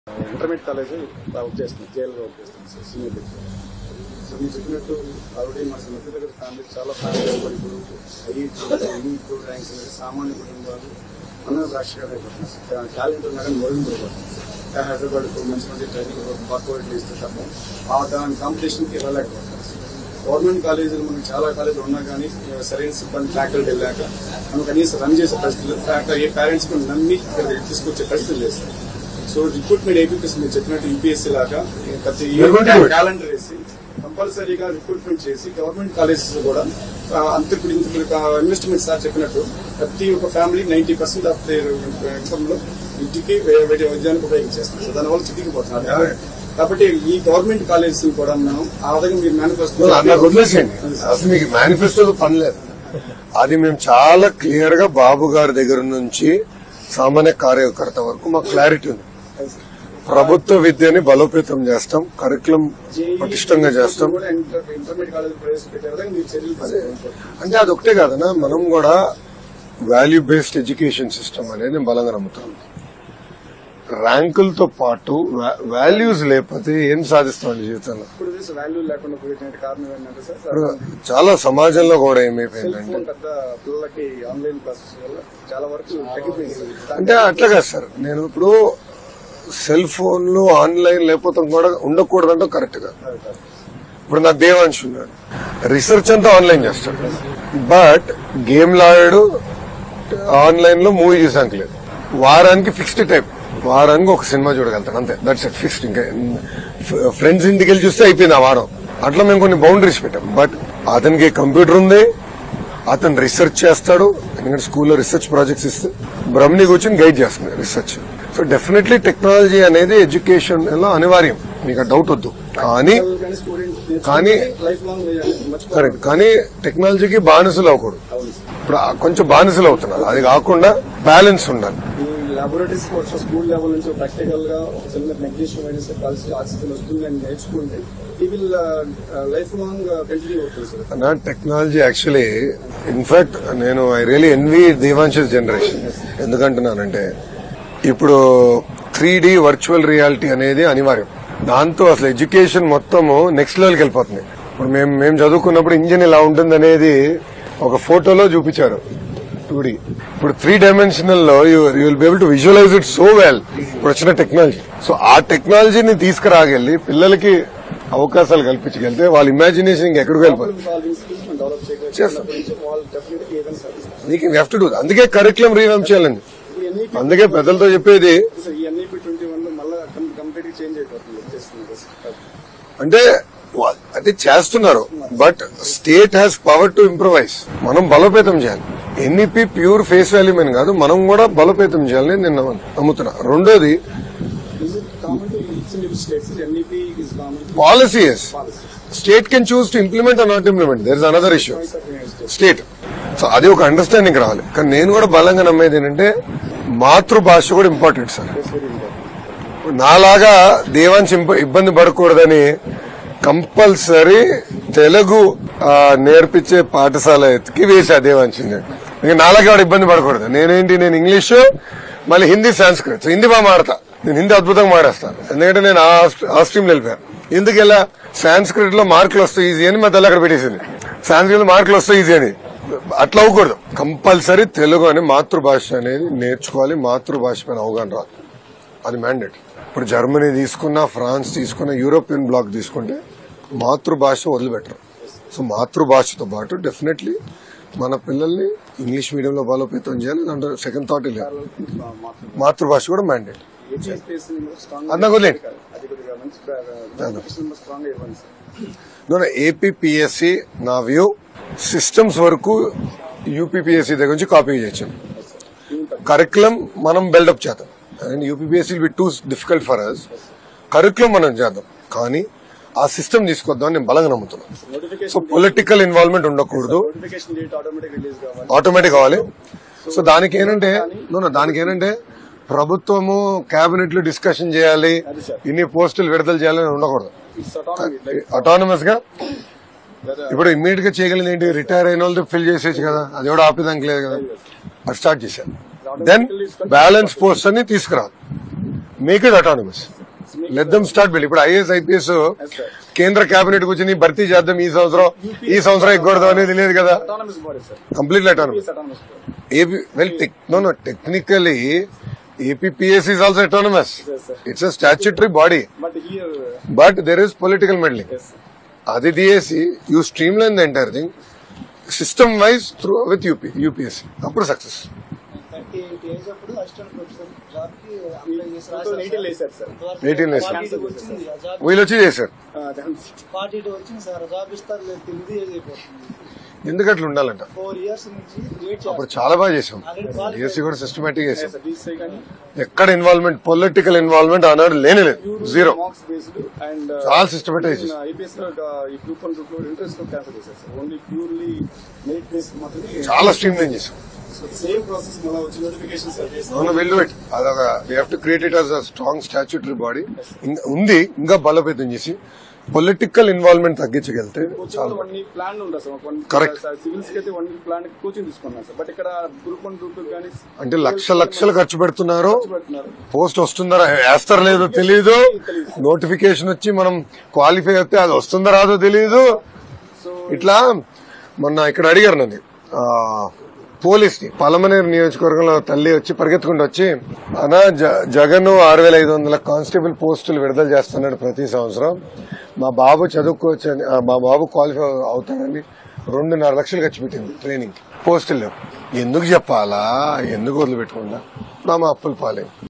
Intermediate college work చేస్తుంది జైల్లో work చేస్తుంది సార్ సీనియర్ లెక్చరర్ సో మీరు చెప్పినట్టు ఆల్రెడీ మా మధ్య దగ్గర ఫ్యామిలీ చాలా ఫ్యామిలీస్ కూడా ఇప్పుడు ఐఈ టూ ర్యాంక్స్ అనేది సామాన్య కుటుంబాలు మన రాష్ట్ర టాలెంట్ ఉన్నా కానీ మొదలు పడిపోతుంది సార్ హైదరాబాద్ మంచి మంచి ట్రైనింగ్ కార్పొరేట్లు ఇస్తే తప్ప ఆ దాని కాంపిటీషన్కి వెళ్ళలేకపోతుంది సార్ గవర్నమెంట్ కాలేజీలు మనకి చాలా కాలేజీలు ఉన్నా కానీ సరైన సిబ్బంది ఫ్యాకల్టీ వెళ్ళాక మనం కనీసం రన్ చేసే పరిస్థితులు ఫ్యాకల్టీ ఏ పేరెంట్స్ కూడా నమ్మి ఇక్కడ తీసుకొచ్చే పరిస్థితులు లేదు సార్ సో రిక్రూట్మెంట్ ఏపీఎస్ మీరు చెప్పినట్టు యూపీఎస్సీ లాగా ప్రతి You're going to do it. Calendar వేసి కంపల్సరీగా రిక్రూట్మెంట్ చేసి గవర్నమెంట్ కాలేజెస్ కూడా ఆ, అంత ఇప్పుడు ఇంత ఇన్వెస్ట్మెంట్ సార్ చెప్పినట్టు ప్రతి ఒక్క family ninety percent of their income లో ఇంటికి వే- వేరే విద్యానికి ఉపయోగించేస్తారు సో దానివల్ల చితికిపోతున్నారు Yeah. కాబట్టి ఈ గవర్నమెంట్ కాలేజెస్ కూడా మనం ఆ విధంగా మీరు మేనిఫెస్టో నాకు వదిలేసేయండి అసలు మీకు మేనిఫెస్టోలో పని లేదు అది మేము చాలా క్లియర్ గా బాబు గారి దగ్గర నుంచి సామాన్య కార్యకర్త వరకు మాకు క్లారిటీ ఉంది ప్రభుత్వ విద్యని బలోపేతం చేస్తాం కరికులం పటిష్టంగా చేస్తాం కూడా ఇంటర్- ఇంటర్మీడియట్ కాలేజ్ ప్రవేశపెట్టే విధంగా మీరు చర్యలు తీసుకోవాలి అంటే అది ఒకటే కాదనా మనం కూడా వాల్యూ బేస్డ్ ఎడ్యుకేషన్ సిస్టమ్ అనేది నేను బలంగా నమ్ముతాం ర్యాంకులతో పాటు వాల్యూస్ లేకపోతే ఏం సాధిస్తామండి జీవితంలో ఇప్పుడు చూసి వాల్యూ లేకుండా పోయేటువంటి కారణం ఏంటంటే సార్ ఇప్పుడు చాలా సమాజంలో కూడా సెల్ ఏమైపోయిందంటే ఫోన్ పెద్ద పిల్లలకి ఆన్లైన్ క్లాసెస్ వల్ల చాలా వరకు తగ్గిపోయింది అంటే అట్లా కాదు సార్ నేను ఇప్పుడు సెల్ ఫోన్లు ఆన్లైన్ లేకపోతే కూడా ఉండకూడదంటే కరెక్ట్ గా ఇప్పుడు నా దేవాంశ్ ఉన్నాడు రీసెర్చ్ అంతా ఆన్లైన్ చేస్తాడు బట్ గేమ్లు ఆడాడు ఆన్లైన్ లో మూవీ చూసానికి లేదు వారానికి ఫిక్స్డ్ టైప్ వారానికి ఒక సినిమా చూడగలుగుతాడు అంతే దట్స్ ఇట్ ఫిక్స్డ్ ఇంకా ఫ్రెండ్స్ ఇంటికి వెళ్ళి చూస్తే అయిపోయింది ఆ వారం అట్లా మేము కొన్ని బౌండరీస్ పెట్టాం బట్ అతనికి కంప్యూటర్ ఉంది అతను రీసెర్చ్ చేస్తాడు ఎందుకంటే స్కూల్లో రీసెర్చ్ ప్రాజెక్ట్స్ ఇస్తే బ్రహ్మని కూర్చొని గైడ్ చేస్తుంది రీసెర్చ్ సో డెఫినెట్లీ టెక్నాలజీ అనేది ఎడ్యుకేషన్ లో అనివార్యం మీకు ఆ డౌట్ వద్దు కానీ కానీ- లైఫ్ లాంగ్ మర్చిపోతారు కరెక్ట్ కానీ టెక్నాలజీకి బానిసలు అవ్వకూడదు ఇప్పుడు ఆ కొంచెం బానిసలు అవుతున్నారు అది కాకుండా బ్యాలెన్స్ ఉండాలి ఈ లాబొరేటరీస్ కోర్స్ స్కూల్ లెవెల్ నుంచి ప్రాక్టికల్ గా ఒక చిన్న మెగ్నీషియం అయినా కలిసి ఆక్సిజన్ వస్తుంది అని నేర్చుకుంటే ఈ విల్ లైఫ్ లాంగ్ కంటిన్యూ అవుతుంది సార్ నా టెక్నాలజీ యాక్చువల్లీ ఇన్ఫాక్ట్ నేను ఐ రియలీ ఎన్వి దేవాంశస్ జనరేషన్ ఎందుకంటున్నానంటే ఇప్పుడు త్రీ డి వర్చువల్ రియాలిటీ అనేది అనివార్యం దాంతో అసలు ఎడ్యుకేషన్ మొత్తము నెక్స్ట్ లెవెల్కి వెళ్ళిపోతుంది ఇప్పుడు మేము మేము చదువుకున్నప్పుడు ఇంజిన్ ఇలా ఉంటుంది అనేది ఒక ఫోటోలో చూపించారు టూ డి ఇప్పుడు త్రీ డైమెన్షనల్ లో you will be able to visualise it so well ఇప్పుడు వచ్చిన టెక్నాలజీ సో ఆ టెక్నాలజీని తీసుకురాగెళ్ళి పిల్లలకి అవకాశాలు కల్పించగలిగితే వాళ్ళ ఇమాజినేషన్ ఇంకెక్కడికి వెళ్ళిపోతుంది సాల్వింగ్ స్కిల్స్ మనం డెవలప్ చేస్తాం. చేయగలిగినప్పటి నుంచి వాళ్ళు డెఫినెట్ ఏదైనా సాధిస్తారు నీకు హ్యావ్ టు డూ అందుకే కరికులం రీవ్యామ్ చేయాలండి ఇప్పుడు ఎన్ఈపీ అందుకే పెద్దలతో చెప్పేది సార్ ఈ ఎన్ఈపీ ట్వంటీ వన్ లో మళ్ళీ కంప్లీట్ గా చేంజ్ అయిపోతుంది వచ్చేస్తుంది సార్ అంటే వా- అది చేస్తున్నారు but state has power to improvise మనం బలోపేతం చేయాలి ఎన్ఈపీ ప్యూర్ ఫేస్ వాల్యూ అని కాదు మనం కూడా బలోపేతం చేయాలని నేను నమ్ము- నమ్ముతున్నా రెండోది Is it common to each and every states? NEP is common to policy is policy. State can choose to implement or not implement there is another issue Choice of United States. State so అది ఒక understanding రావాలి కానీ నేను కూడా బలంగా నమ్మేది ఏంటంటే మాతృభాష కూడా important sir That's very important. నాలాగా దేవాంశ్ ఇంప- ఇబ్బంది పడకూడదని కంపల్సరీ తెలుగు ఆ, నేర్పించే పాఠశాల ఎత్తుకి వేసా దేవాంశ్ ఇంకా నాలాగా వాడు ఇబ్బంది పడకూడదు నేనేంటి నేను ఇంగ్లీష్ మళ్ళీ హిందీ సాంస్క్రిట్ హిందీ బాగా మాడతా నేను హిందీ అద్భుతంగా మాడేస్తాను ఎందుకంటే నేను ఆ స్ట్- ఆ స్ట్రీమ్ వెళ్ళిపోయాను ఎందుకు ఎలా సాంస్క్రిట్ లో మార్కులు వస్తాయి ఈజీ అని మా తల్లి అక్కడ పెట్టేసింది సాంస్క్రిట్ లో మార్కులు వస్తాయి ఈజీ అని అట్లా అవ్వకూడదు కంపల్సరీ తెలుగు అని మాతృభాష అనేది నేర్చుకోవాలి మాతృభాష పైన అవగాహన రావాలి అది మ్యాండేట్ ఇప్పుడు జర్మనీ తీసుకున్నా ఫ్రాన్స్ తీసుకున్నా యూరోపియన్ బ్లాక్ తీసుకుంటే మాతృభాష వదిలిపెట్టరు సో మాతృభాషతో పాటు డెఫినెట్లీ మన పిల్లల్ని ఇంగ్లీష్ మీడియంలో బలోపేతం చేయాలి దాంట్లో సెకండ్ థాట్ లేదు Uh, మాత్రం. మాతృభాష కూడా మ్యాండేట్ HI space ని కూడా strong గా అన్నా వదిలేండి. అది కొద్దిగా మంచి నోటిఫికేషన్ స్ట్రాంగ్ గా ఇవ్వండి సార్ నో ఏపీపీఎస్సి నా వ్యూ సిస్టమ్స్ వరకు యూపీపీఎస్సీ దగ్గర నుంచి కాపీ చేయొచ్చు కరికులం మనం బిల్డప్ చేద్దాం and UPPSC will be too difficult for us curriculum మనం చేద్దాం కానీ ఆ సిస్టమ్ తీసుకొద్దాం నేను బలంగా నమ్ముతున్నాను సో నోటిఫికేషన్ పొలిటికల్ ఇన్వాల్వ్మెంట్ ఉండకూడదు నోటిఫికేషన్ డేట్ ఆటోమేటిక్ రిలీజ్ కావాలి ఆటోమేటిక్ కావాలి సో దానికి ఏంటంటే no, no, దానికి ఏంటంటే ప్రభుత్వము కేబినెట్ లో డిస్కషన్ చేయాలి అది సార్. ఇన్ని పోస్టులు విడుదల చేయాలని ఉండకూడదు ఇట్స్ ఆటోనమీ లైక్ అటానమస్ గా ఇప్పుడు ఇమ్మీడియట్ గా చేయగలిగింది ఏంటి రిటైర్ అయిన వాళ్ళు ఫిల్ చేసేసి కదా అది కూడా ఆపేదానికి లేదు కదా అది స్టార్ట్ చేశాను దెన్ బ్యాలెన్స్ పోస్ట్ అని తీసుకురావాలి make it autonomous let them start bill ఇప్పుడు ఐఏఎస్ ఐపీఎస్ Yes, sir. కేంద్ర కేబినెట్ కూర్చొని భర్తీ చేద్దాం ఈ సంవత్సరం ఈ సంవత్సరం ఎగ్గొడదాం అనేది లేదు కదా autonomous body, sir. Completely autonomous It's autonomous body. AP, well, tech, no, no, technically, APPS is also autonomous. Yes, sir. It's a statutory body, But here, but there is political meddling. yes, sir. Adi DAC, you streamline the entire thing, system wise through with UP, UPSC. అప్పుడు success thirty eight age అప్పుడు assistant professor job కి apply చేసి 2018 వేశారు, sir. 18 వేశారు. Forty two వచ్చింది ఆ job వీళ్ళు వచ్చి చేశారు Uh, that's- ఫార్టీ టూ వచ్చింది సార్ జాబ్ ఇస్తారు లేదు తెలియదు ఏజ్ అయిపోతుంది ఎందుకు అట్లా ఉండాలంట ఫోర్ ఇయర్స్ నుంచి వెయిట్ అప్పుడు చేస్తారు చాలా బాగా చేసాం Already qualified. డిఎస్సి కూడా సిస్టమేటిక్ yes, చేసాం sir. DCI కానీ ఎక్కడ ఇన్వాల్వ్మెంట్ పొలిటికల్ ఇన్వాల్వ్మెంట్ అన్నాడు లేనే లేదు zero marks based and uh, చాలా systematic in, uh, IPS లో uh, ఈ గ్రూప్ వన్ గ్రూప్ లో ఇంట్రెస్ట్ క్యాన్సల్ చేశారు sir only purely merit based మాత్రమే చాలా స్ట్రీమ్ లైన్ చేసాం సేమ్ ప్రాసెస్ మళ్ళీ వచ్చి నోటిఫికేషన్ సార్ అవును వెళ్ళు పెట్టి అదొక we have to create it as a strong statutory body ఉంది ఇంకా బలోపేతం చేసి పొలిటికల్ ఇన్వాల్వ్మెంట్ తగ్గించగలితే చాలా వన్ వీక్ ప్లాన్ ఉండదు సార్ వన్ Correct. సివిల్స్ కి అయితే వన్ వీక్ ప్లాన్ కోచింగ్ తీసుకున్నాను సార్ బట్ ఇక్కడ గ్రూప్ వన్ గ్రూప్ టూ కానీ అంటే లక్ష లక్షలు ఖర్చు పెడుతున్నారు పెడుతున్నారు పోస్ట్ వస్తుందా వేస్తారో లేదో తెలియదు నోటిఫికేషన్ వచ్చి మనం క్వాలిఫై అయితే అది వస్తుందో రాదో తెలియదు సో ఇట్లా మొన్న ఇక్కడ అడిగారు నన్ను ఆ, పోలీస్ ని పలమనేరు నియోజకవర్గంలో తల్లి వచ్చి పరిగెత్తుకుంటూ వచ్చి అనా జ- జగన్ ఆరు వేల ఐదు వందల కానిస్టేబుల్ పోస్టులు విడుదల చేస్తున్నాడు ప్రతి సంవత్సరం మా బాబు చదువుకోవచ్చని ఆ, మా బాబు క్వాలిఫై అవుతాడని రెండున్నర లక్షలు ఖర్చు పెట్టింది ట్రైనింగ్ పోస్టులు లేవు ఎందుకు చెప్పాలా ఎందుకు వదిలిపెట్టకుండా మా అప్పులు పాలే